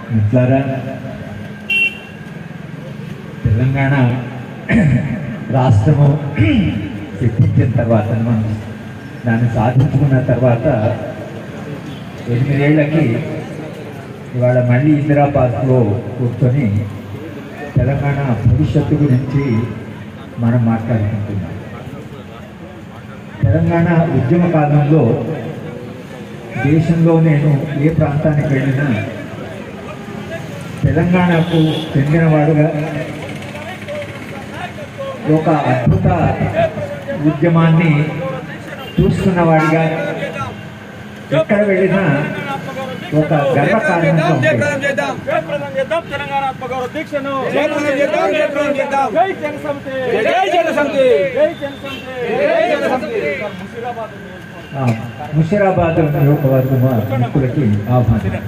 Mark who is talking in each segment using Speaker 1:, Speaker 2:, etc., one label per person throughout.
Speaker 1: మిత్రులారా తెలంగాణ రాష్ట్రము సిద్ధించిన తర్వాత మనం దాన్ని సాధించుకున్న తర్వాత ఎనిమిదేళ్లకి ఇవాళ మళ్ళీ ఇందిరాబాద్లో కూర్చొని తెలంగాణ భవిష్యత్తు గురించి మనం మాట్లాడుకుంటున్నాం తెలంగాణ ఉద్యమ కాలంలో దేశంలో నేను ఏ ప్రాంతానికి వెళ్ళినా తెలంగాణకు చెందినవాడుగా ఒక అద్భుత ఉద్యమాన్ని చూస్తున్నవాడిగా ఎక్కడ వెళ్ళినా ఒక గర్వకారణంగా ఉండేది
Speaker 2: జయప్రదం చేద్దాం
Speaker 3: జయప్రదం చేద్దాం తెలంగాణ ఆత్మగౌరవ దీక్షను
Speaker 2: జయప్రదం చేద్దాం జయప్రదం చేద్దాం
Speaker 3: జై జన సమితి
Speaker 2: జై జన సమితి
Speaker 3: జై జన సమితి
Speaker 2: జై జన సమితి.
Speaker 3: ముషీరాబాద్
Speaker 1: ఆ, ముషిరాబాద్ నియోజకవర్గం ముఖ్యులకి ఆహ్వానం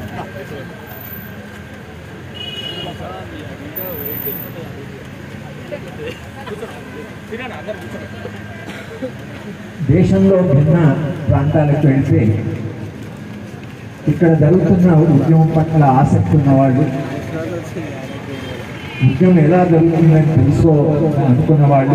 Speaker 1: దేశంలో భిన్న ప్రాంతాలకు వెళ్తే ఇక్కడ జరుగుతున్న ఉద్యమం పట్ల ఆసక్తి ఉన్నవాళ్ళు ఉద్యమం ఎలా జరుగుతుందని తెలుసుకో అనుకున్న వాళ్ళు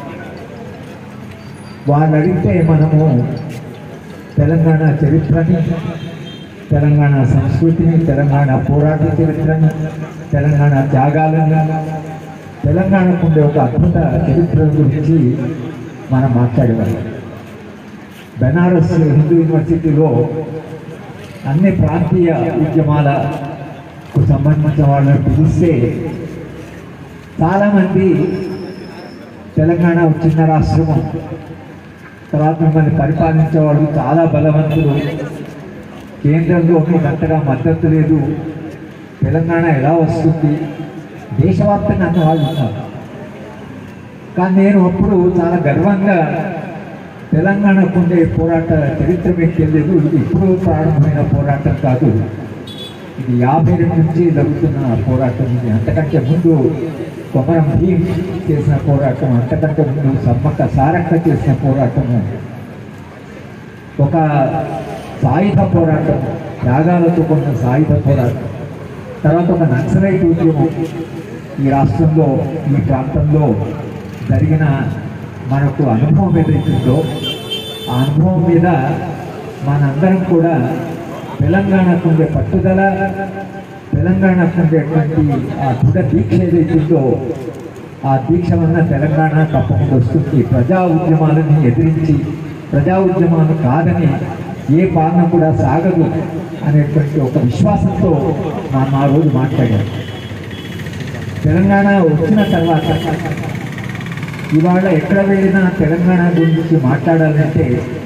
Speaker 1: వాళ్ళు అడిగితే మనము తెలంగాణ చరిత్రని తెలంగాణ సంస్కృతిని తెలంగాణ పోరాట చరిత్రని తెలంగాణ త్యాగాలను తెలంగాణకు ఉండే ఒక అద్భుత చరిత్ర గురించి మనం మాట్లాడేవాళ్ళం బెనారస్ హిందూ యూనివర్సిటీలో అన్ని ప్రాంతీయ ఉద్యమాలకు సంబంధించిన వాళ్ళని పిలిస్తే చాలామంది తెలంగాణ ఒక చిన్న రాష్ట్రము తర్వాత మిమ్మల్ని పరిపాలించే వాళ్ళు చాలా బలవంతులు కేంద్రంలో మీకు అంతగా మద్దతు లేదు తెలంగాణ ఎలా వస్తుంది దేశవ్యాప్తంగా అన్న వాళ్ళు ఉన్నారు కానీ నేను అప్పుడు చాలా గర్వంగా తెలంగాణకు ఉండే పోరాట చరిత్ర మీకు తెలియదు ఇది ఇప్పుడు ప్రారంభమైన పోరాటం కాదు ఇది యాభై రెండు నుంచి జరుగుతున్న పోరాటం ఇది అంతకంటే ముందు కొమరం భీమ్ చేసిన పోరాటం అంతకంటే ముందు సమ్మక్క సారక్క చేసిన పోరాటము ఒక సాయుధ పోరాటం త్యాగాలతో కొన్న సాయుధ పోరాటం తర్వాత ఒక నక్సలైట్ ఉద్యమం ఈ రాష్ట్రంలో ఈ ప్రాంతంలో జరిగిన మనకు అనుభవం ఏదైతుందో ఆ అనుభవం మీద మనందరం కూడా తెలంగాణకు ఉండే పట్టుదల తెలంగాణకు ఉండేటువంటి ఆ దృఢ దీక్ష ఏదైతుందో ఆ దీక్ష వలన తెలంగాణ తప్పకుండా వస్తుంది ప్రజా ఉద్యమాలను ఎదిరించి ప్రజా ఉద్యమాలు కాదని ఏ పాలన కూడా సాగదు అనేటువంటి ఒక విశ్వాసంతో మనం ఆ రోజు మాట్లాడాం తెలంగాణ వచ్చిన తర్వాత ఇవాళ ఎక్కడ వెళ్ళినా తెలంగాణ గురించి మాట్లాడాలంటే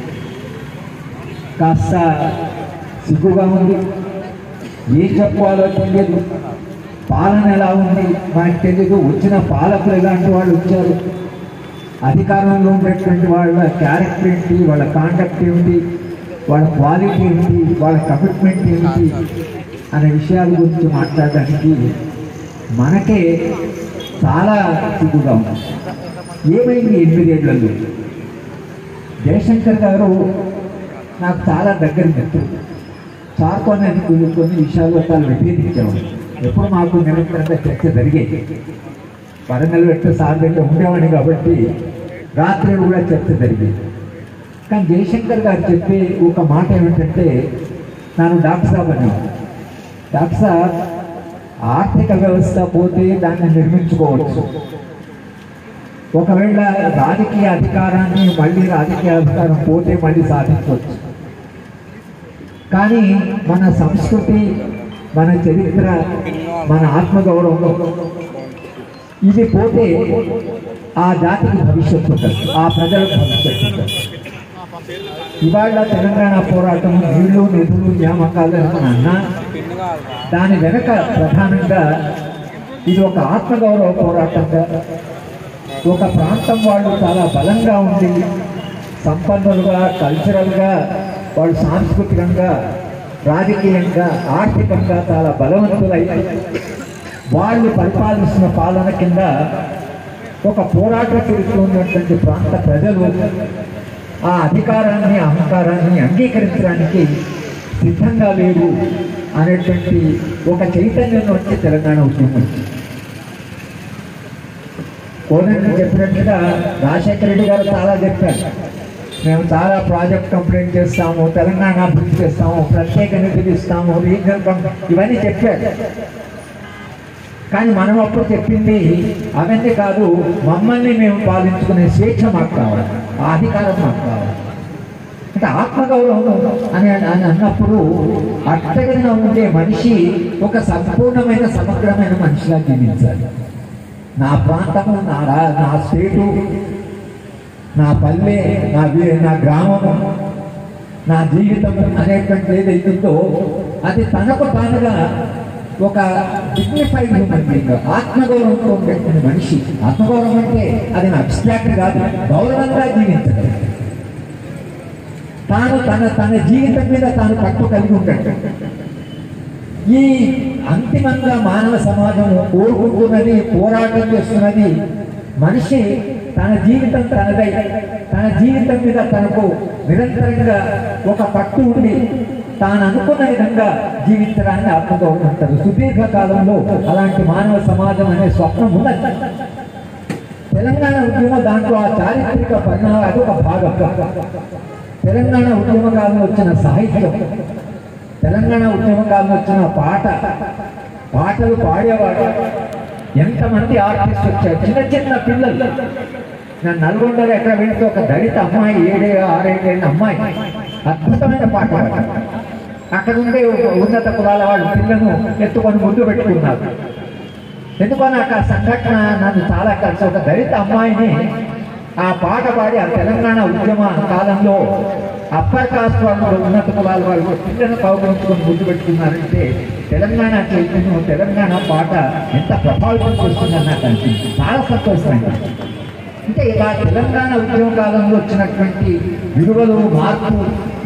Speaker 1: కాస్త సిగ్గుగా ఉంది ఏం చెప్పుకోవాలో తెలియదు పాలన ఎలా ఉంది మనకు తెలియదు వచ్చిన పాలకులు ఎలాంటి వాళ్ళు వచ్చారు అధికారంలో ఉండేటువంటి వాళ్ళ క్యారెక్టర్ ఏంటి వాళ్ళ కాండక్ట్ ఏమిటి వాళ్ళ క్వాలిటీ ఏమిటి వాళ్ళ కమిట్మెంట్ ఏమిటి అనే విషయాల గురించి మాట్లాడడానికి మనకే చాలా సిగ్గుగా ఉంది ఏమైంది ఎనిమిదేళ్లలో జయశంకర్ గారు నాకు చాలా దగ్గర మిత్రుడు సార్తో నేను కొన్ని కొన్ని విషయాల్లో చాలా వ్యతిరేకించేవాడు ఎప్పుడు మాకు నిరంతరంగా చర్చ జరిగేది వరంగల్ పెట్టే సార్ దగ్గర ఉండేవాడిని కాబట్టి రాత్రి కూడా చర్చ జరిగేది కానీ జయశంకర్ గారు చెప్పే ఒక మాట ఏమిటంటే ನಾನು డాక్టర్ సాబ్ అని డాక్టర్ సాబ్ ఆర్థిక వ్యవస్థ పోతే దాన్ని నిర్మించుకోవచ్చు ఒకవేళ రాజకీయ అధికారాన్ని మళ్ళీ రాజకీయ అధికారం పోతే మళ్ళీ సాధించవచ్చు కానీ మన సంస్కృతి మన చరిత్ర మన ఆత్మగౌరవం ఇది పోతే ఆ జాతికి భవిష్యత్తు ఉంటుంది ఆ ప్రజలకు భవిష్యత్తు ఉంటుంది ఇవాళ తెలంగాణ పోరాటం నీళ్లు నిధులు నియామకాలు అని అన్నా దాని వెనక ప్రధానంగా ఇది ఒక ఆత్మగౌరవ పోరాటంగా ఒక ప్రాంతం వాళ్ళు చాలా బలంగా ఉండి సంపన్నులుగా కల్చరల్గా వాళ్ళు సాంస్కృతికంగా రాజకీయంగా ఆర్థికంగా చాలా బలవంతులై వాళ్ళు పరిపాలిస్తున్న పాలన కింద ఒక పోరాట చరిత్ర ఉన్నటువంటి ప్రాంత ప్రజలు ఆ అధికారాన్ని అహంకారాన్ని అంగీకరించడానికి సిద్ధంగా లేవు అనేటువంటి ఒక చైతన్యం వచ్చి తెలంగాణ ఉద్యమం వచ్చింది. కోదండ చెప్పినట్టుగా రాజశేఖర రెడ్డి గారు చాలా చెప్పారు మేము చాలా ప్రాజెక్ట్ కంప్లైంట్ చేస్తాము తెలంగాణ అభివృద్ధి చేస్తాము ప్రత్యేక నిధులు ఇస్తాము రీజనల్ కం- ఇవన్నీ చెప్పారు కానీ మనం అప్పుడు చెప్పింది అవన్నీ కాదు మమ్మల్ని మేము పాలించుకునే స్వేచ్ఛ మాకు కావాలి ఆ అధికారం మాకు కావాలి అంటే ఆత్మగౌరవం అని అని అన్నప్పుడు అట్టగిన ఉండే మనిషి ఒక సంపూర్ణమైన సమగ్రమైన మనిషిలా జీవించాలి నా ప్రాంతము నా రా- నా స్టేటు నా పల్లె నా వీ- నా గ్రామము నా జీవితం అనేటువంటి ఏదైతే ఉందో అది తనకు తానుగా ఒక డిగ్నిఫైడ్ హ్యూమన్ బీయింగ్ ఆత్మగౌరవంతో ఉండేటువంటి మనిషి ఆత్మగౌరవం అంటే అది అబ్స్ట్రాక్ట్ కాదు గౌరవంగా జీవించగలరు తాను తన తన జీవితం మీద తాను పట్టు కలిగి ఉంటాడు ఈ అంతిమంగా మానవ సమాజం కోరుకుంటున్నది పోరాటం చేస్తున్నది మనిషి తన జీవితం తనదై తన జీవితం మీద తనకు నిరంతరంగా ఒక పట్టు ఉండి తాను అనుకున్న విధంగా జీవించడాన్ని ఆత్మగౌరవం అంటారు సుదీర్ఘ కాలంలో అలాంటి మానవ సమాజం అనే స్వప్నం ఉన్నది తెలంగాణ ఉద్యమం దాంట్లో ఆ చారిత్రక పరిణామం అదొక భాగం తెలంగాణ ఉద్యమ కాలంలో వచ్చిన సాహిత్యం తెలంగాణ ఉద్యమ కాలంలో వచ్చిన పాట పాటలు పాడేవాడు ఎంతమంది ఆర్టిస్ట్ వచ్చారు చిన్న చిన్న పిల్లలు నేను నల్గొండలో ఎక్కడ వెళ్తే ఒక దళిత అమ్మాయి ఏడే ఆరేళ్ళ అమ్మాయి అద్భుతమైన పాట పాడారు. అక్కడ ఉండే ఉన్నత కులాల వాళ్ళు పిల్లను ఎత్తుకొని ముందు పెట్టుకున్నారు ఎందుకో నాకు ఆ సంఘటన నన్ను చాలా కలిసి ఒక దళిత అమ్మాయిని ఆ పాట పాడి ఆ తెలంగాణ ఉద్యమ కాలంలో అప్పర్ కాస్ట్ వాళ్ళు ఉన్నత కులాల వాళ్ళు పిల్లలను కౌగులించుకొని ముందు పెట్టుకున్నారంటే తెలంగాణ చైతన్యం తెలంగాణ పాట ఎంత ప్రభావితం చేస్తుందని నాకు అనిపించింది చాలా సంతోషమైంది అంటే ఇలా తెలంగాణ ఉద్యమ కాలంలో వచ్చినటువంటి విలువలు మార్పు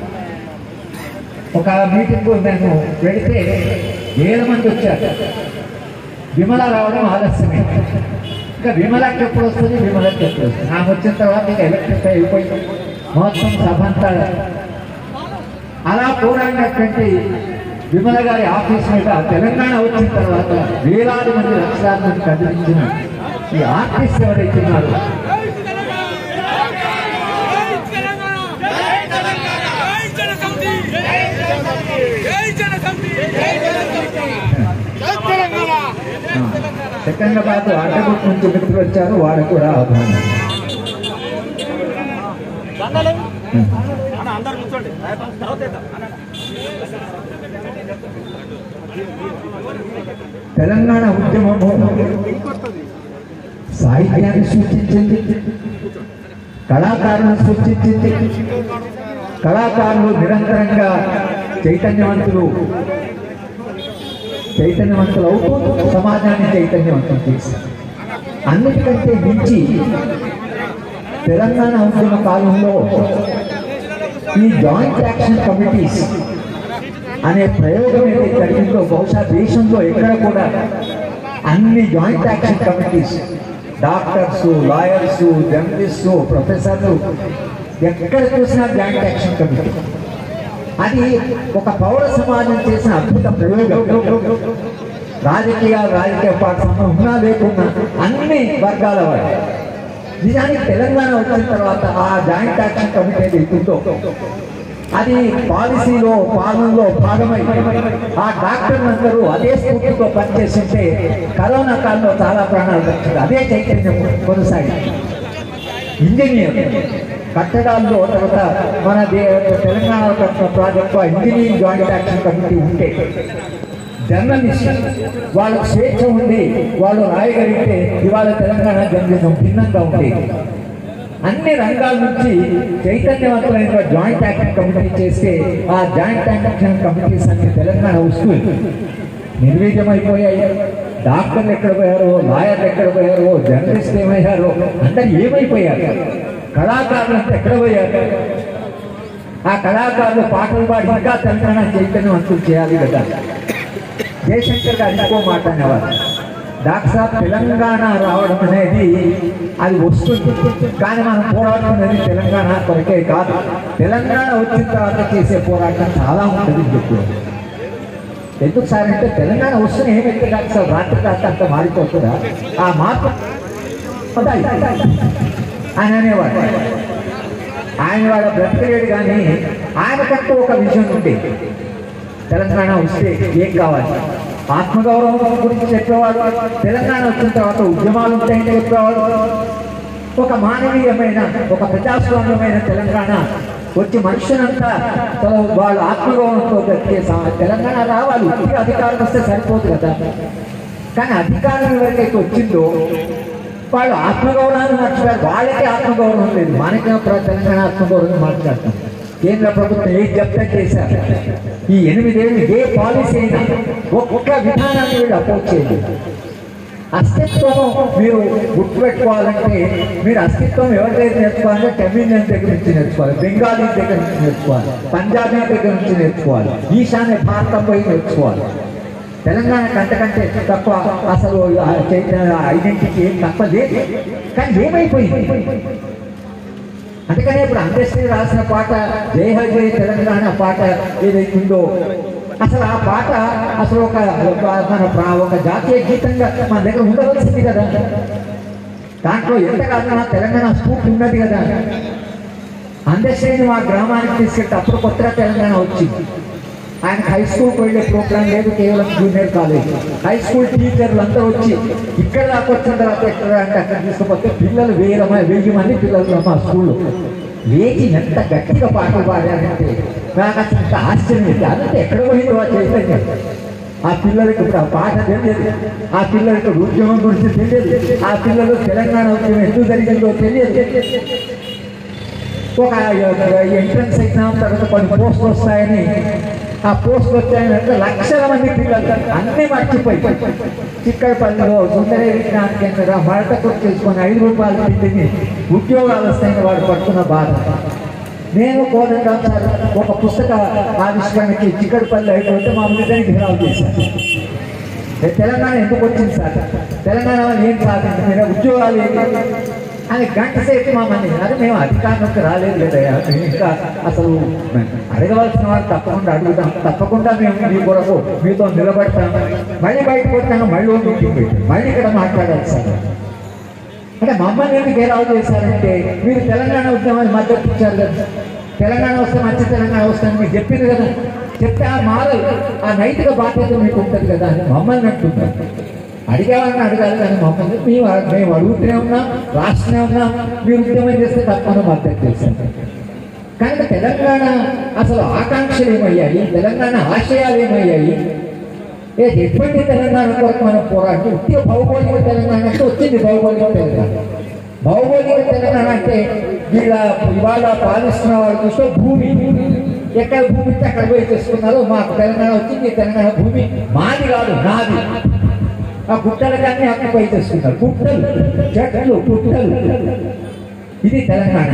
Speaker 1: ఒక మీటింగ్ నేను వెళితే వేల మంది వచ్చారు విమల రావడం ఆలస్యమే ఇంకా విమలకి ఎప్పుడు వస్తుంది విమలకి ఎప్పుడు వస్తుంది నాకు వచ్చిన తర్వాత ఇంకా ఎలక్ట్రిక్ అయిపోయింది మొత్తం సభ అంతా అలా పోరాడినటువంటి విమల గారి ఆఫీస్ మీద తెలంగాణ వచ్చిన తర్వాత వేలాది మంది లక్షలాది మంది కదిలించిన ఈ ఆర్టిస్ట్ ఎవరైతే ఉన్నారో సెకండ్రాబాద్ అడ్డగుట్ నుంచి మిత్రులు వచ్చారు వాళ్ళకు కూడా ఆహ్వానం
Speaker 3: అన్న అందరు కూర్చోండి తర్వాత వేద్దాం. అన్న.
Speaker 1: తెలంగాణ ఉద్యమము సాహిత్యాన్ని సృష్టించింది కళాకారులను సృష్టించింది కళాకారులు నిరంతరంగా చైతన్యవంతులు చైతన్యవంతులు అవుతూ సమాజాన్ని చైతన్యవంతం చేశారు అన్నిటికంటే మించి తెలంగాణ ఉద్యమ కాలంలో ఈ జాయింట్ యాక్షన్ కమిటీస్ అనే ప్రయోగం ఏదైతే జరిగిందో బహుశా దేశంలో ఎక్కడ కూడా అన్ని joint action committees doctors lawyers journalist ప్రొఫెసర్లు ఎక్కడ చూసినా జాయింట్ యాక్షన్ కమిటీ అది ఒక పౌర సమాజం చేసిన అద్భుత ప్రయోగం రాజకీయ రాజకీయ పార్టీ ఉన్నా లేకున్నా అన్ని వర్గాల వారు నిజానికి తెలంగాణ వచ్చిన తర్వాత ఆ జాయింట్ యాక్షన్ కమిటీ ఏదైతుందో అది పాలసీలో పాలనలో భాగమై ఆ డాక్టర్లందరూ అదే స్ఫూర్తితో పనిచేస్తుంటే కరోనా కాలంలో చాలా ప్రాణాలు దక్కింది అదే చైతన్యం కొనసాగింది ఇంజనీర్ కట్టడాల్లో తర్వాత మన దే Telangana project engineering joint action committee ఉంటే జర్నలిస్ట్ వాళ్ళకు స్వేచ్ఛ ఉండి వాళ్ళు రాయగలిగితే ఇవాళ తెలంగాణ జర్నలిజం భిన్నంగా ఉండేది అన్ని రంగాల నుంచి చైతన్యవంతమైన జాయింట్ యాక్షన్ కమిటీ చేస్తే ఆ జాయింట్ యాక్షన్ కమిటీస్ అన్ని తెలంగాణ వస్తువులు నిర్వీర్యమైపోయాయి డాక్టర్లు ఎక్కడ పోయారో లాయర్లు ఎక్కడ పోయారో జర్నలిస్ట్ ఏమయ్యారో అందరు ఏమైపోయారు కళాకారులు అంతా ఎక్కడ పోయారు ఆ కళాకారులు పాటలు పాడి ఇంకా తెలంగాణ చైతన్యవంతులు చేయాలి కదా జయశంకర్ గారు ఇంకో మాట అనేవారు డాక్టర్ సాబ్ తెలంగాణ రావడం అనేది అది వస్తుంది కానీ మనం పోరాటం అనేది తెలంగాణ కొరకే కాదు తెలంగాణ వచ్చిన తర్వాత చేసే పోరాటం చాలా ఉంటుంది అని చెప్పారు ఎందుకు సార్ అంటే తెలంగాణ వస్తున్న ఏమైతే డాక్టర్ సార్ రాత్రి రాత్రి అంత మారిపోతుందా ఆ మార్పు ఉంటాయి. ఆయన అనేవాడు ఆయన వాళ్ళ బ్రతకలేడు కానీ ఆయనకంటూ ఒక విజన్ ఉంది తెలంగాణ వస్తే ఏం కావాలి ఆత్మగౌరవం గురించి చెప్పేవాడు తెలంగాణ వచ్చిన తర్వాత ఉద్యమాలు ఉంటాయని చెప్పేవాడు ఒక మానవీయమైన ఒక ప్రజాస్వామ్యమైన తెలంగాణ వచ్చి మనుషులంతా తన వాళ్ళ ఆత్మగౌరవంతో బ్రతికే సమ- తెలంగాణ రావాలి ఉత్తిగా అధికారం వస్తే సరిపోదు కదా కానీ అధికారం ఎవరికైతే వచ్చిందో వాళ్ళు ఆత్మగౌరవాన్ని మర్చిపోయారు వాళ్ళకే ఆత్మగౌరవం లేదు మనకే ప్ర- తెలంగాణ ఆత్మగౌరవం మాట్లాడతాం కేంద్ర ప్రభుత్వం ఏం చెప్తే చేశారు ఈ ఎనిమిదేళ్ళు ఏ పాలసీ అయినా ఒక్క విధానాన్ని వీళ్ళు అపోజ్ చేయలేదు అస్తిత్వం మీరు గుర్తుపెట్టుకోవాలంటే మీరు అస్తిత్వం ఎవరి దగ్గర నేర్చుకోవాలంటే తమిళియన్ దగ్గర నుంచి నేర్చుకోవాలి బెంగాలీ దగ్గర నుంచి నేర్చుకోవాలి పంజాబీ దగ్గర నుంచి నేర్చుకోవాలి ఈశాన్య భారతం పోయి నేర్చుకోవాలి తెలంగాణ కంటకంటే తక్కువ అసలు ఆ చైతన్య ఐడెంటిటీ ఏం తక్కువ లేదు కానీ ఏమైపోయింది అందుకనే ఇప్పుడు అంబేద్కర్ రాసిన పాట జయ హై జయ తెలంగాణ పాట ఏదైతే ఉందో అసలు ఆ పాట అసలు ఒక ఒక మన ప్రా- ఒక జాతీయ గీతంగా మన దగ్గర ఉండవలసింది కదా దాంట్లో ఎంత కాదన్నా తెలంగాణ స్ఫూర్తి ఉన్నది కదా అంబేద్కర్ని మా గ్రామానికి తీసుకెళ్తే అప్పుడు కొత్తగా తెలంగాణ వచ్చింది ఆయన హై స్కూల్కి వెళ్ళే ప్రోగ్రాం లేదు కేవలం జూనియర్ కాలేజ్ హై స్కూల్ టీచర్లు అందరూ వచ్చి ఇక్కడ దాకా వచ్చిన తర్వాత ఎక్కడ అంటే అక్కడ తీసుకుపోతే పిల్లలు వేల మంది వెయ్యి మంది పిల్లలు మా స్కూల్లో లేచి ఎంత గట్టిగా పాటలు పాడారంటే నాకు అసలు ఇంత ఆశ్చర్యం వేసింది. అదంతా ఎక్కడ పోయిందో ఆ చైతన్యం ఆ పిల్లలకి ఇప్పుడు ఆ పాట తెలియదు ఆ పిల్లలకి ఉద్యమం గురించి తెలియదు ఆ పిల్లలు తెలంగాణ ఉద్యమం ఎందుకు జరిగిందో తెలియదు ఒక ఎంట్రన్స్ ఎగ్జామ్ తర్వాత కొన్ని పోస్టులు వస్తాయని ఆ పోస్టులు వచ్చాయని లక్షల మంది పిల్లలు అన్నీ మర్చిపోయి చిక్కడపల్లిలో సుందరే విజ్ఞాన కేంద్రంగా మరట కొట్టు చేసుకొని ఐదు రూపాయలు తిండిని ఉద్యోగాలు వస్తాయని వాడు పడుతున్న బాధ నేను కోదండం సార్ ఒక పుస్తక ఆవిష్కరణకి చిక్కడపల్లి అయిపోతే మా ముందుగానే ఘెరావు చేశాను ఏ తెలంగాణ ఎందుకు వచ్చింది సార్ తెలంగాణ వాళ్ళు ఏం సాధించి మీరు ఉద్యోగాలు ఏంటి అని గంట సేపు మా మంది అది మేము అధికారంలోకి రాలేదు కదా మేము ఇంకా అసలు అడగవలసిన వాళ్ళు తప్పకుండా అడుగుతాం తప్పకుండా మేము మీ కొరకు మీతో నిలబడతాం మళ్ళీ బయటకు వచ్చాక మళ్ళీ ఓ మీటింగ్ పెట్టాం మళ్ళీ ఇక్కడ మాట్లాడాలి సార్ అంటే మమ్మల్ని ఎందుకు గేరావు చేశారంటే మీరు తెలంగాణ ఉద్యమాన్ని మద్దతు ఇచ్చారు కదా తెలంగాణ వస్తే మంచి తెలంగాణ వస్తుందని మీకు చెప్పింది కదా చెప్తే ఆ మారల్ ఆ నైతిక బాధ్యత మీకు ఉంటుంది కదా అని మమ్మల్ని అంటున్నారు అడిగేవాళ్ళని అడగాలి కానీ మమ్మల్ని మేము మేము అడుగుతూనే ఉన్నాం రాస్తూనే ఉన్నాం మీరు ఉద్యమం చేస్తే తప్పని మద్దతు చేశారు కనుక తెలంగాణ అసలు ఆకాంక్షలు ఏమయ్యాయి తెలంగాణ ఆశయాలు ఏమయ్యాయి ఏ ఎటువంటి తెలంగాణ కొరకు మనం పోరాటం ఉత్తిగా భౌగోళిక తెలంగాణ అంటే వచ్చింది భౌగోళిక తెలంగాణ భౌగోళిక తెలంగాణ అంటే వీళ్ళ ఇవాళ పాలిస్తున్న వాళ్ళు చూస్తే భూమి ఎక్కడ భూమి ఇస్తే అక్కడ పోయి చేసుకున్నారు మాకు తెలంగాణ వచ్చింది తెలంగాణ భూమి మాది కాదు నాది ఆ గుట్టలు కానీ అక్కడ పోయి చేసుకున్నారు గుట్టలు చెట్లు గుట్టలు ఇది తెలంగాణ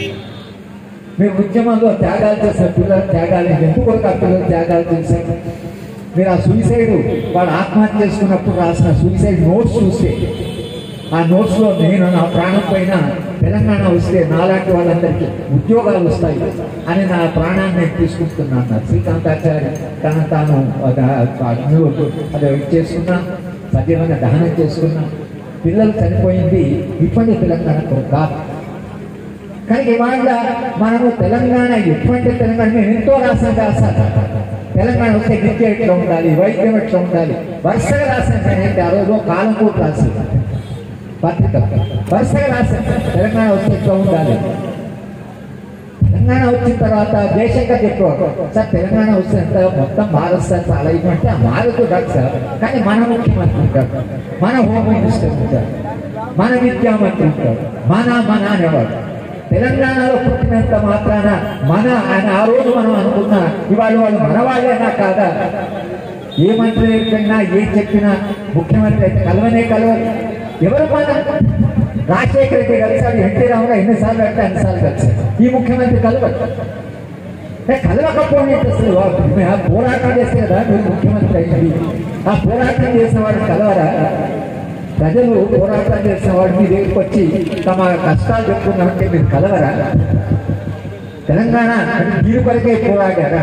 Speaker 1: మేము ఉద్యమంలో త్యాగాలు చేసిన పిల్లలు త్యాగాలు ఎందుకు కొరకు ఆ పిల్లలు త్యాగాలు చేశారు మీరు ఆ సూసైడ్ వాడు ఆత్మహత్య చేసుకున్నప్పుడు రాసిన సూసైడ్ నోట్స్ చూస్తే ఆ నోట్స్లో నేను నా ప్రాణం పైన తెలంగాణ వస్తే నాలాంటి వాళ్ళందరికీ ఉద్యోగాలు వస్తాయి అని నా ప్రాణాన్ని నేను తీసుకుంటున్నాను అన్నారు శ్రీకాంతాచార్య తను తాను ఒక అగ్ని అది చేసుకున్నా సజీవంగా దహనం చేసుకున్నా పిల్లలు చనిపోయింది ఇప్పటి తెలంగాణ కొరకు కాదు కానీ ఇవాళ మనము తెలంగాణ ఎటువంటి తెలంగాణ మేము ఎంతో రాసాం రాసాం తెలంగాణ వస్తే విద్య ఎట్లా ఉండాలి వైద్యం ఎట్లా ఉండాలి వరుసగా రాసాం నేనైతే ఆ రోజు కాలం కూడా రాసాను పత్రిక వరుసగా రాసాం తెలంగాణ వస్తే ఎట్లా ఉండాలి తెలంగాణ వచ్చిన తర్వాత దేశంగా చెప్పేవాడు సార్ తెలంగాణ వచ్చినంత మొత్తం భారత్ సార్ చాలా ఇవ్వంటే ఆ మారదు కాదు సార్ కానీ మన ముఖ్యమంత్రి ఉంటాడు మన హోమ్ మినిస్టర్ ఉంటాడు మన విద్యామంత్రి ఉంటాడు మన మన అనేవాడు తెలంగాణలో పుట్టినంత మాత్రాన మన ఆయన ఆ రోజు మనం అనుకున్నా ఇవాళ వాళ్ళు మన వాళ్ళేనా కాదా ఏ మంత్రి ఎక్కడినా ఏ చెప్పినా ముఖ్యమంత్రి అయితే కలవనే కలవరు ఎవరు మన రాజశేఖర రెడ్డి కలిసాడు ఎన్టీ రామారావు ఎన్నిసార్లు అంటే అన్నిసార్లు కలిసాడు ఈ ముఖ్యమంత్రి కలవరు ఏ కలవకపోతే అసలు వాడు మేము ఆ పోరాటం చేస్తే కదా మీరు ముఖ్యమంత్రి అయింది ఆ పోరాటం చేసిన వాడు కలవరా ప్రజలు పోరాటం చేసిన వాడు మీ దగ్గరికి వచ్చి తమ కష్టాలు చెప్పుకున్నారంటే మీరు కలవరా తెలంగాణ అంటే మీరు కొరకే పోరాడారా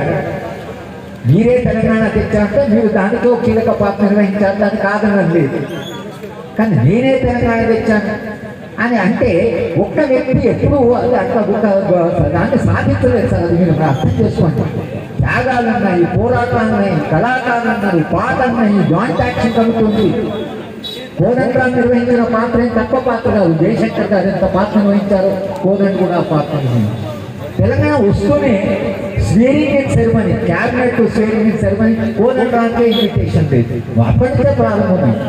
Speaker 1: మీరే తెలంగాణ తెచ్చారంటే మీరు దానితో కీలక పాత్ర నిర్వహించారు దాన్ని కాదనడం లేదు కానీ నేనే తెలంగాణ తెచ్చాను అని అంటే ఒక్క వ్యక్తి ఎప్పుడు అది అట్లా ఒక దాన్ని సాధించలేదు సార్ అది మీరు అర్థం చేసుకోండి త్యాగాలు ఉన్నాయి పోరాటాలు ఉన్నాయి కళాకారులు ఉన్నారు పాట ఉన్నాయి జాయింట్ యాక్షన్ కమిటీ ఉంది కోదండరాం నిర్వహించిన పాత్ర ఏం తక్కువ పాత్ర కాదు జయశంకర్ గారు ఎంత పాత్ర నిర్వహించారో కోదండ్ కూడా ఆ పాత్ర నిర్వహించారు తెలంగాణ వస్తూనే swearing ceremony cabinet swearing ceremony కోదండరాంకే ఇన్విటేషన్ లేదు అప్పటి నుంచే ప్రారంభమైంది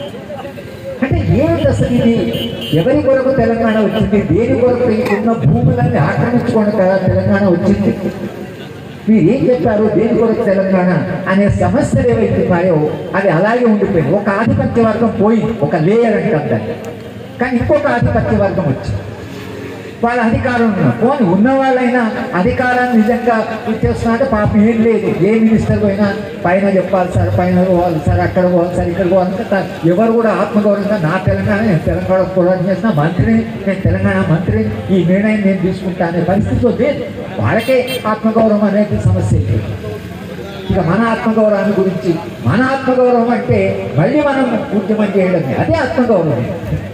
Speaker 1: అంటే ఏమిటి అసలు ఇది ఎవరి కొరకు తెలంగాణ వచ్చింది దేని కొరకు ఉన్న భూములన్నీ ఆక్రమించుకోండి కదా తెలంగాణ వచ్చింది మీరు ఏం చెప్పారు దేని కొరకు తెలంగాణ అనే సమస్యలు ఏవైతే ఉన్నాయో అవి అలాగే ఉండిపోయింది ఒక ఆధిపత్య వర్గం పోయింది ఒక లేయర్ అంటాం దాన్ని కానీ ఇంకొక ఆధిపత్య వర్గం వచ్చింది వాళ్ళ అధికారం ఉన్నారు పోనీ ఉన్న వాళ్ళైనా అధికారాన్ని నిజంగా ఇచ్చేస్తున్నట్టు పాపం ఏం లేదు ఏ మినిస్టర్ పోయినా పైన చెప్పాలి సార్ పైన పోవాలి సార్ అక్కడ పోవాలి సార్ ఇక్కడ పోవాలి అంటే తా- ఎవరు కూడా ఆత్మగౌరవంగా నా తెలంగాణ నేను తెలంగాణ పోరాటం చేసిన మంత్రిని నేను తెలంగాణ మంత్రిని ఈ నిర్ణయం నేను తీసుకుంటా అనే పరిస్థితిలో లేదు వాళ్ళకే ఆత్మగౌరవం అనేది సమస్య లేదు. ఇక మన ఆత్మగౌరవాన్ని గురించి మన ఆత్మగౌరవం అంటే మళ్ళీ మనం ఉద్యమం చేయడమే అదే ఆత్మగౌరవం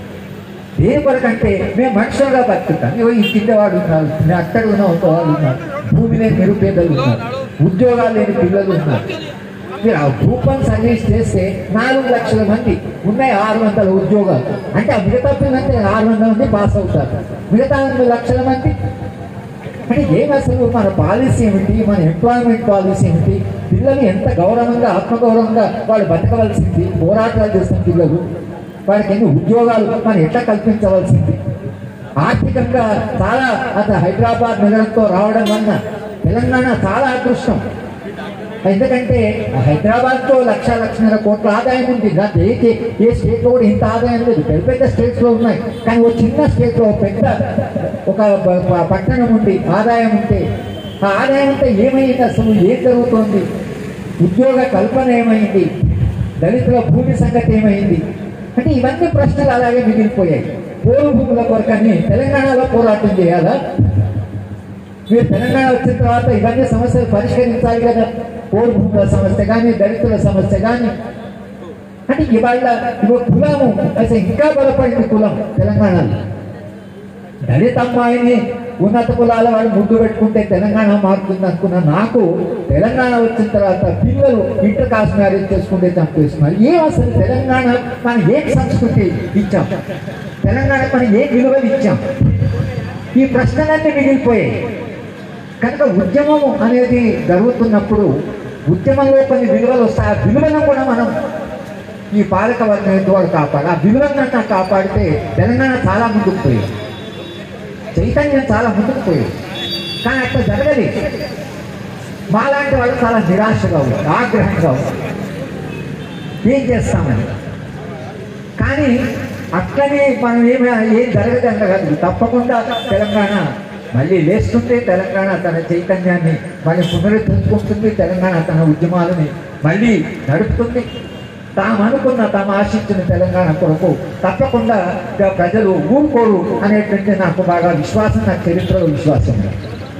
Speaker 1: దేని కొరకంటే మేము మనుషులుగా బతుకుతాం ఇగో ఈ కింద వాడు ఉన్నారు నేను అక్కడ ఉన్న ఒక వాళ్ళు ఉన్నారు భూమి లేని నిరుపేదలు ఉన్నారు ఉద్యోగాలు లేని పిల్లలు ఉన్నారు మీరు ఆ గ్రూప్ సర్వీస్ చేస్తే నాలుగు లక్షల మంది ఉన్నాయి ఆరు వందల ఉద్యోగాలు అంటే ఆ మిగతా పిల్లలంటే ఆరు వందల మంది పాస్ అవుతారు మిగతా ఎనిమిది లక్షల మంది అంటే ఏం అసలు మన పాలసీ ఏమిటి మన ఎంప్లాయ్మెంట్ పాలసీ ఏమిటి పిల్లలు ఎంత గౌరవంగా ఆత్మగౌరవంగా వాళ్ళు బతకవలసింది పోరాటాలు చేసిన పిల్లలు వాడికి ఎన్ని ఉద్యోగాలు మనం ఎట్లా కల్పించవలసింది ఆర్థికంగా చాలా అసలు హైదరాబాద్ నగరంతో రావడం వలన తెలంగాణ చాలా అదృష్టం ఎందుకంటే హైదరాబాద్తో లక్ష లక్షన్నర కోట్ల ఆదాయం ఉంది నాకు ఏ ఏ- ఏ స్టేట్లో కూడా ఇంత ఆదాయం లేదు పెద్ద పెద్ద స్టేట్స్లో ఉన్నాయి కానీ ఒక చిన్న స్టేట్లో పెద్ద ఒక ప- ప- పట్టణం ఉంది ఆదాయం ఉంటే ఆ ఆదాయం అంతా ఏమైంది అసలు ఏం జరుగుతోంది ఉద్యోగ కల్పన ఏమైంది దళితుల భూమి సంగతి ఏమైంది అంటే ఇవన్నీ ప్రశ్నలు అలాగే మిగిలిపోయాయి పోరు భూముల కొరకని తెలంగాణలో పోరాటం చేయాలా మీరు తెలంగాణ వచ్చిన తర్వాత ఇవన్నీ సమస్యలు పరిష్కరించాలి కదా పోరు భూముల సమస్య కానీ దళితుల సమస్య కానీ అంటే ఇవాళ ఇగో కులము అసలు ఇంకా బలపడింది కులం తెలంగాణలో దళిత అమ్మాయిని ఉన్నత కులాల వాళ్ళు ముద్దు పెట్టుకుంటే తెలంగాణ మారుతుంది అనుకున్న నాకు తెలంగాణ వచ్చిన తర్వాత పిల్లలు ఇంటర్ కాస్ట్ మ్యారేజ్ చేసుకుంటే చంపేస్తున్నారు ఏం అసలు తెలంగాణ మనం ఏం సంస్కృతి ఇచ్చాం తెలంగాణ మనం ఏ విలువలు ఇచ్చాం ఈ ప్రశ్నలన్నీ మిగిలిపోయాయి కనుక ఉద్యమం అనేది జరుగుతున్నప్పుడు ఉద్యమంలో కొన్ని విలువలు వస్తాయి ఆ విలువలను కూడా మనం ఈ పాలక వర్గం వాళ్ళు కాపాడు ఆ విలువలను కాపాడితే తెలంగాణ చాలా ముందుకు పోయింది చైతన్యం చాలా ముందుకు పోయింది కానీ అట్లా జరగలేదు మాలాంటి వాళ్ళు చాలా నిరాశగా ఉంది ఆగ్రహంగా ఉంది ఏం చేస్తామని కానీ అట్లనే మనం ఏమి ఏం జరగదంట కాదు తప్పకుండా తెలంగాణ మళ్ళీ లేస్తుంటే తెలంగాణ తన చైతన్యాన్ని మళ్ళీ పునరుద్ధరించుకుంటుంది తెలంగాణ తన ఉద్యమాలని మళ్ళీ నడుపుతుంది తాము అనుకున్న తాము ఆశించిన తెలంగాణ కొరకు తప్పకుండా ఇక ప్రజలు ఊరుకోరు అనేటువంటి నాకు బాగా విశ్వాసం నా చరిత్రలో విశ్వాసం ఉంది.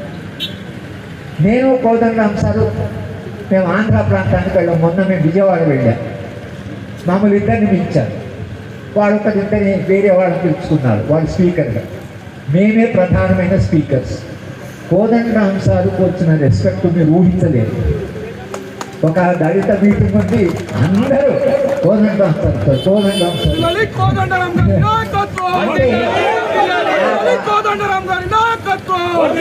Speaker 1: నేను కోదండరాం సారు మేము ఆంధ్ర ప్రాంతానికి వెళ్ళాం మొన్న మేము విజయవాడ వెళ్ళాం మమ్మల్ని ఇద్దరిని పిలిచారు వాడు ఒకటి ఇద్దరిని వేరే వాళ్ళని పిలుచుకున్నారు వాళ్ళు స్పీకర్గా మేమే ప్రధానమైన స్పీకర్స్ కోదండరామ్ సార్కు వచ్చిన రెస్పెక్ట్ మీరు ఊహించలేరు ఒక దళిత మీటింగ్ ఉంది అందరూ Kodandaram sir sir Kodandaram sir
Speaker 2: మళ్ళీ కోదండరాం గారి నాయకత్వం మళ్ళీ కోదండరాం గారి నాయకత్వం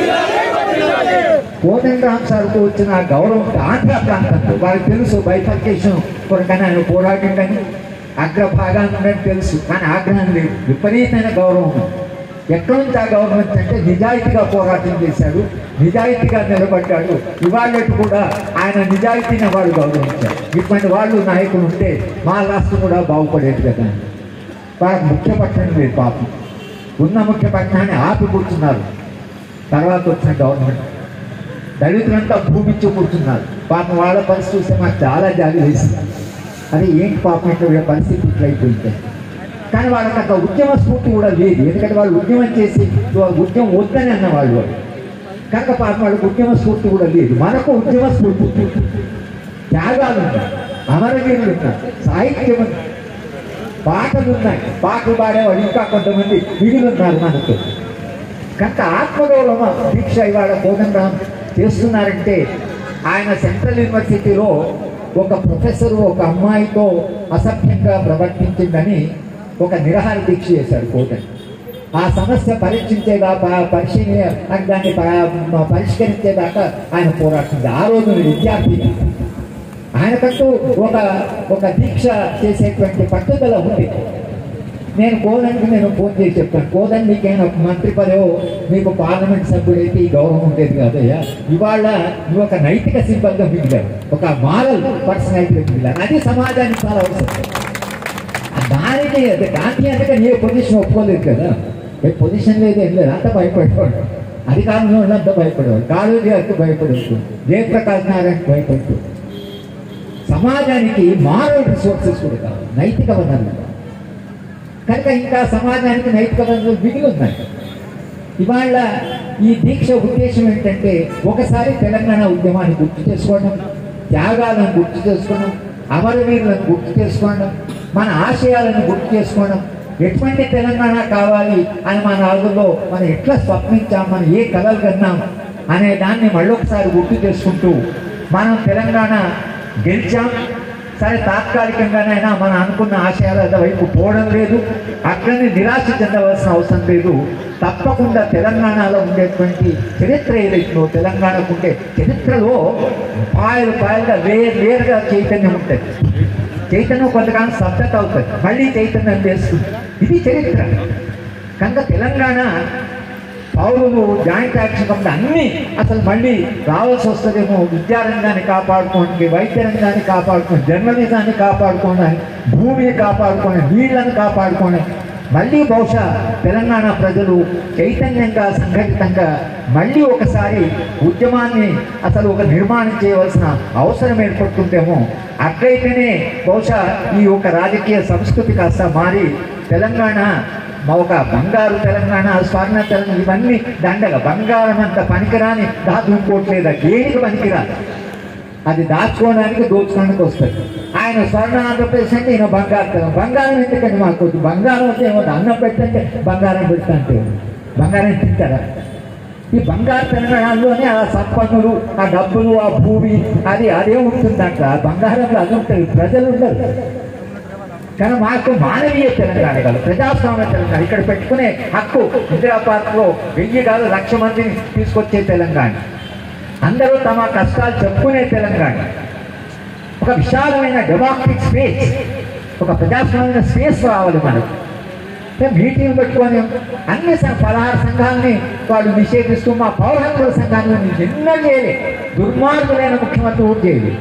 Speaker 1: కోదండరామ్ సార్కు వచ్చిన ఆ గౌరవం ఆంధ్ర ప్రాంతంలో వాళ్ళకి తెలుసు బైఫర్కేషన్ కొరకని ఆయన పోరాటండి అగ్రభాగాన్ని ఉండని తెలుసు కానీ ఆగ్రహం లేదు విపరీతమైన గౌరవం ఉంది. ఎక్కడి నుంచి ఆ గౌరవం వచ్చిందంటే నిజాయితీగా పోరాటం చేశాడు నిజాయితీగా నిలబడ్డాడు ఇవాళ కూడా ఆయన నిజాయితీని వాళ్ళు గౌరవించారు ఇటువంటి వాళ్ళు నాయకులు ఉంటే మా రాష్ట్రం కూడా బాగుపడేది కదా వాళ్ళకి ముఖ్య పట్టణం లేదు పాపం ఉన్న ముఖ్య పట్టణాన్ని ఆపి కూర్చున్నారు తర్వాత వచ్చిన గవర్నమెంట్ దళితులంతా భూమి ఇచ్చి కూర్చున్నారు పాపం వాళ్ళ పరిస్థితి చూస్తే మాకు చాలా జాలి వేసింది అదే ఏంటి పాపం ఇట్లా వీళ్ళ పరిస్థితి ఇట్లా అయిపోయింది
Speaker 4: కానీ వాళ్ళకి అంత ఉద్యమ స్ఫూర్తి కూడా లేదు ఎందుకంటే వాళ్ళు ఉద్యమం చేసి ఉద్యమం వద్దని అన్న వాళ్ళు వాళ్ళు. కనుక పాపం వాళ్ళకి ఉద్యమ స్ఫూర్తి కూడా లేదు మనకు ఉద్యమ స్ఫూర్తి త్యాగాలు ఉన్నాయి అమరవీరులు ఉన్నారు సాహిత్యం ఉంది పాటలు ఉన్నాయి పాటలు పాడేవాడు ఇంకా కొంతమంది మిగిలి ఉన్నారు మనకు కనుక ఆత్మగౌరవ దీక్ష ఇవాళ కోదండరామ్ చేస్తున్నారంటే ఆయన సెంట్రల్ యూనివర్సిటీలో ఒక ప్రొఫెసర్ ఒక అమ్మాయితో అసభ్యంగా ప్రవర్తించిందని ఒక నిరహార దీక్ష చేశాడు కోదండ ఆ సమస్య పరీక్షించేదా ప- పరిశీలి దాన్ని ప- పరిష్కరించేదాకా ఆయన పోరాడుతుంది ఆ రోజు విద్యార్థి ఆయనకంటూ ఒక ఒక దీక్ష చేసేటువంటి పట్టుదల ఉంది నేను కోదండికి నేను ఫోన్ చేసి చెప్తాను కోదండి నీకైనా ఒక మంత్రి పదవో మీకు పార్లమెంట్ సభ్యుడైతే ఈ గౌరవం ఉండేది కాదయ్యా ఇవాళ నువ్వు ఒక నైతిక సింబల్గా మిగిలావు ఒక మారల్ పర్సనాలిటీగా మిగిలావు అది సమాజానికి చాలా అవసరం దానికి అదే గాంధీ అంటే నీ పొజిషన్ ఒప్పుకోలేదు కదా ఏ పొజిషన్ లేదు ఏం లేదు అంత భయపడేవాడు అధికారంలో అంతా భయపడేవాడు కాళోజీ గారికి భయపడేవాడు జయప్రకాష్ నారాయణకి భయపడుతూ సమాజానికి మారల్ రిసోర్సెస్ కూడా కావాలి నైతిక వనరులు కావాలి. కనుక ఇంకా సమాజానికి నైతిక వనరులు మిగిలి ఉన్నాయి ఇవాళ ఈ దీక్ష ఉద్దేశం ఏంటంటే ఒకసారి తెలంగాణ ఉద్యమాన్ని గుర్తు చేసుకోవడం త్యాగాలను గుర్తు చేసుకోవడం అమరవీరులను గుర్తు చేసుకోవడం మన ఆశయాలను గుర్తు చేసుకోవడం ఎటువంటి తెలంగాణ కావాలి అని మన నాలుగులో మనం ఎట్లా స్వప్నించాం మనం ఏ కలలు కన్నాం అనే దాన్ని మళ్ళొకసారి గుర్తు చేసుకుంటూ మనం తెలంగాణ గెలిచాం సరే తాత్కాలికంగానైనా మనం అనుకున్న ఆశయాల వైపు పోవడం లేదు అక్కడిని నిరాశ చెందవలసిన అవసరం లేదు తప్పకుండా తెలంగాణలో ఉండేటువంటి చరిత్ర ఏదైతుందో తెలంగాణకు ఉండే చరిత్రలో పాయలు పాయలుగా వేరు వేరుగా చైతన్యం ఉంటుంది చైతన్యం కొంతకాలం స్తబ్దత అవుతుంది మళ్ళీ చైతన్యం చేస్తుంది ఇది చరిత్ర కనుక తెలంగాణ పౌరులు జాయింట్ యాక్షన్ కమిటీ అన్నీ అసలు మళ్ళీ రావాల్సి వస్తుందేమో విద్యారంగాన్ని కాపాడుకోవడానికి వైద్య రంగాన్ని కాపాడుకోండి జర్నలిజాన్ని కాపాడుకోవడానికి భూమిని కాపాడుకోండి నీళ్లను కాపాడుకోండి మళ్ళీ బహుశా తెలంగాణ ప్రజలు చైతన్యంగా సంఘటితంగా మళ్ళీ ఒకసారి ఉద్యమాన్ని అసలు ఒక నిర్మాణం చేయవలసిన అవసరం ఏర్పడుతుందేమో అట్లయితేనే బహుశా ఈ ఒక రాజకీయ సంస్కృతి కాస్త మారి తెలంగాణ మా ఒక బంగారు తెలంగాణ స్వర్ణ తెలంగాణ ఇవన్నీ దండగ బంగారం అంత పనికిరాని ధాతు ఇంకోటి లేదా దేనికి పనికిరాదు అది దాచుకోవడానికి దోచుకోవడానికి వస్తుంది ఆయన స్వర్ణ ఆంధ్రప్రదేశ్ అంటే ఈయన బంగారు తెలంగాణ బంగారం ఎందుకంటే మాకు వద్దు. బంగారం వస్తే ఏమో అన్నం పెట్టంటే బంగారం పెడతా అంటే బంగారం తింటారా ఈ బంగారు తెలంగాణలోనే ఆ సంపన్నులు ఆ డబ్బులు ఆ భూమి అది అదే ఉంటుందంట ఆ బంగారంలో అది ఉంటుంది ప్రజలు ఉండరు కానీ మాకు మానవీయ తెలంగాణ కాదు ప్రజాస్వామ్య తెలంగాణ ఇక్కడ పెట్టుకునే హక్కు ఇందిరా పార్క్ లో వెయ్యి కాదు లక్ష మందిని తీసుకొచ్చే తెలంగాణ అందరూ తమ కష్టాలు చెప్పుకునే తెలంగాణ ఒక విశాలమైన డెమోక్రటిక్ స్పేస్ ఒక ప్రజాస్వామ్య స్పేస్ రావాలి మనకు అంటే మీటింగ్ పెట్టుకొని అన్ని సం- పదహారు సంఘాలని వాళ్ళు నిషేధిస్తూ మా పౌర హక్కుల సంఘాన్ని ఎన్నో చేయలే దుర్మార్గులైన ముఖ్యమంత్రి ఊరు చేయలేదు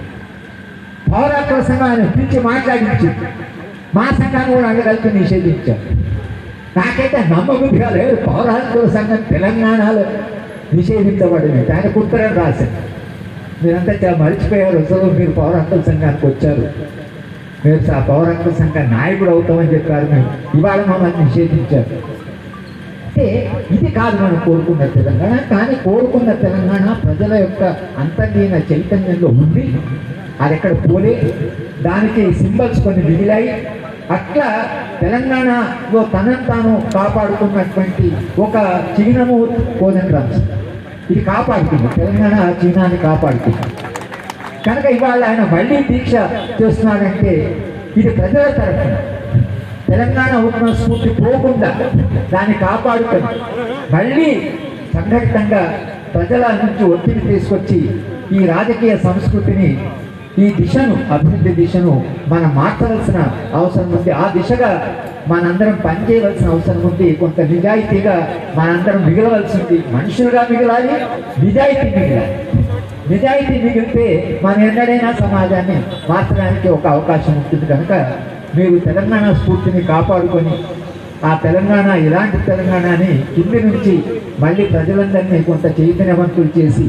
Speaker 4: పౌర హక్కుల సంఘాన్ని పిలిచి మాట్లాడించి మా సంఘాన్ని కూడా అందగలిపి నిషేధించాం నాకైతే నమ్మబుద్ధి కాలేదు పౌర హక్కుల సంఘం తెలంగాణలో నిషేధించబడింది ఆయన ఉత్తరం రాశారు మీరంతా చాలా మర్చిపోయారు అసలు మీరు పౌర హక్కుల సంఘానికి వచ్చారు మీరు ఆ పౌర హక్కుల సంఘ నాయకుడు అవుతామని చెప్పారు మేము ఇవాళ మమ్మల్ని నిషేధించారు అంటే ఇది కాదు మనం కోరుకున్న తెలంగాణ కానీ కోరుకున్న తెలంగాణ ప్రజల యొక్క అంతర్లీన చైతన్యంలో ఉంది అది ఎక్కడ పోలే దానికి సింబల్స్ కొన్ని మిగిలాయి అట్లా తెలంగాణలో తనను తాను కాపాడుకున్నటువంటి ఒక చిహ్నము కోదండరామ్ ఇది కాపాడుతుంది తెలంగాణ ఆ చిహ్నాన్ని కాపాడుతుంది కనుక ఇవాళ ఆయన మళ్ళీ దీక్ష చేస్తున్నాడంటే ఇది ప్రజల తరఫున తెలంగాణ ఉద్యమ స్ఫూర్తి పోకుండా దాన్ని కాపాడుకొని మళ్ళీ సంఘటితంగా ప్రజల నుంచి ఒత్తిడి తీసుకొచ్చి ఈ రాజకీయ సంస్కృతిని ఈ దిశను అభివృద్ధి దిశను మనం మార్చవలసిన అవసరం ఉంది ఆ దిశగా మనందరం పనిచేయవలసిన అవసరం ఉంది కొంత నిజాయితీగా మనందరం మిగలవలసి ఉంది మనుషులుగా మిగలాలి నిజాయితీ మిగలాలి నిజాయితీ మిగిలితే మనం ఎన్నడైనా సమాజాన్ని మార్చడానికి ఒక అవకాశం ఉంటుంది కనుక మీరు తెలంగాణ స్ఫూర్తిని కాపాడుకొని ఆ తెలంగాణ ఇలాంటి తెలంగాణని కింది నుంచి మళ్ళీ ప్రజలందరినీ కొంత చైతన్యవంతులు చేసి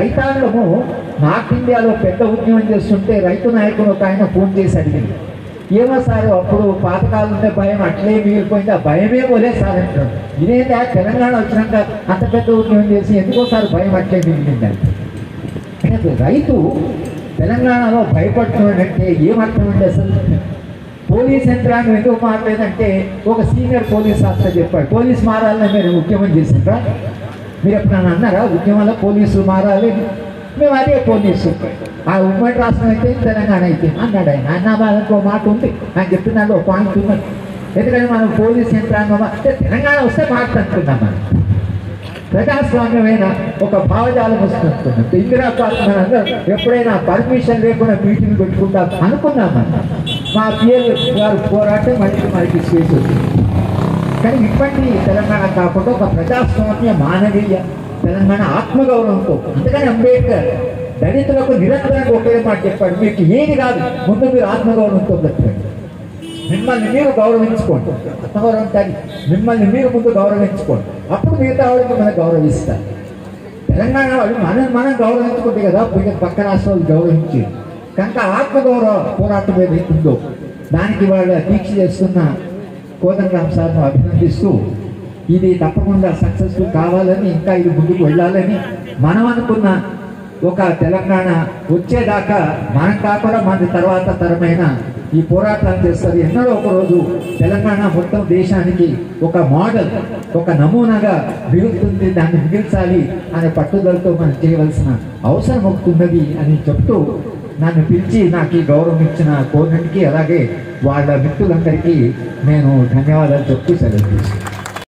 Speaker 4: రైతాంగము నార్త్ ఇండియాలో పెద్ద ఉద్యమం చేస్తుంటే రైతు నాయకుడు ఒక ఆయన ఫోన్ చేసి అడిగింది ఏమో సార్ అప్పుడు పాతకాలం ఉండే భయం అట్లే మిగిలిపోయింది ఆ భయమే పోలే సార్ అంటారు ఇదేంటి ఆ తెలంగాణ వచ్చినాక అంత పెద్ద ఉద్యోగం చేసి ఎందుకో సార్ భయం అట్లే మిగిలిందండి అంటే రైతు తెలంగాణలో భయపడుతున్నాడంటే ఏమర్థం అండి అసలు పోలీస్ యంత్రాంగం ఎందుకు మారలేదంటే ఒక సీనియర్ పోలీస్ ఆఫీసర్ చెప్పాడు పోలీస్ మారాలని మీరు ఉద్యమం చేసిండ్రా మీరు ఎప్పుడన్నా అన్నారా ఉద్యమంలో పోలీసులు మారాలి మేము అదే పోలీసు ఆ ఉమ్మడి రాష్ట్రం అయితే తెలంగాణ అయితే అన్నాడు ఆయన ఆయన బాధకు ఒక మాట ఉంది ఆయన చెప్తున్నాడు ఒక పాయింట్ ఉన్నది ఎందుకంటే మనం పోలీస్ యంత్రాంగం అంటే తెలంగాణ వస్తే మాట అనుకున్నాం మనం ప్రజాస్వామ్యమైన ఒక భావజాలం వస్తుంది ఇందిరా పార్క్ మనందరం ఎప్పుడైనా పర్మిషన్ లేకుండా మీటింగ్ పెట్టుకుంటాం అనుకున్నాం మనం మా పిఎల్ గారు పోరాటం మనకి మనకి స్పేస్ వచ్చింది కానీ ఇప్పటి తెలంగాణ కాకుండా ఒక ప్రజాస్వామ్య మానవీయ తెలంగాణ ఆత్మగౌరవంతో అందుకని అంబేద్కర్ దళితులకు నిరంతరంగా ఒకే మాట చెప్పాడు మీకు ఏది కాదు ముందు మీరు ఆత్మగౌరవంతో బ్రతకండి మిమ్మల్ని మీరు గౌరవించుకోండి ఆత్మగౌరవం కానీ మిమ్మల్ని మీరు ముందు గౌరవించుకోండి అప్పుడు మిగతా వాళ్ళు మిమ్మల్ని గౌరవిస్తారు తెలంగాణ వాళ్ళు మనం మనం గౌరవించుకుంటే కదా మిగతా పక్క రాష్ట్రాలు గౌరవించి కనుక ఆత్మగౌరవ పోరాటం ఏదైతే ఉందో దానికి వాళ్ళ దీక్ష చేస్తున్న కోదండరామ్ సార్ను అభినందిస్తూ ఇది తప్పకుండా సక్సెస్ఫుల్ కావాలని ఇంకా ఇది ముందుకు వెళ్ళాలని మనం అనుకున్న ఒక తెలంగాణ వచ్చేదాకా మనం కాకుండా మన తర్వాత తరమైన ఈ పోరాటాలు చేస్తారు ఎన్నడో ఒక రోజు తెలంగాణ మొత్తం దేశానికి ఒక మోడల్ ఒక నమూనాగా మిగులుతుంది దాన్ని మిగిల్చాలి అనే పట్టుదలతో మనం చేయవలసిన అవసరం ఒకటి ఉన్నది అని చెప్తూ నన్ను పిలిచి నాకు ఈ గౌరవం ఇచ్చిన కోనండికి అలాగే వాళ్ళ మిత్రులందరికీ నేను ధన్యవాదాలు చెప్తూ సెలవు తీసుకున్నాను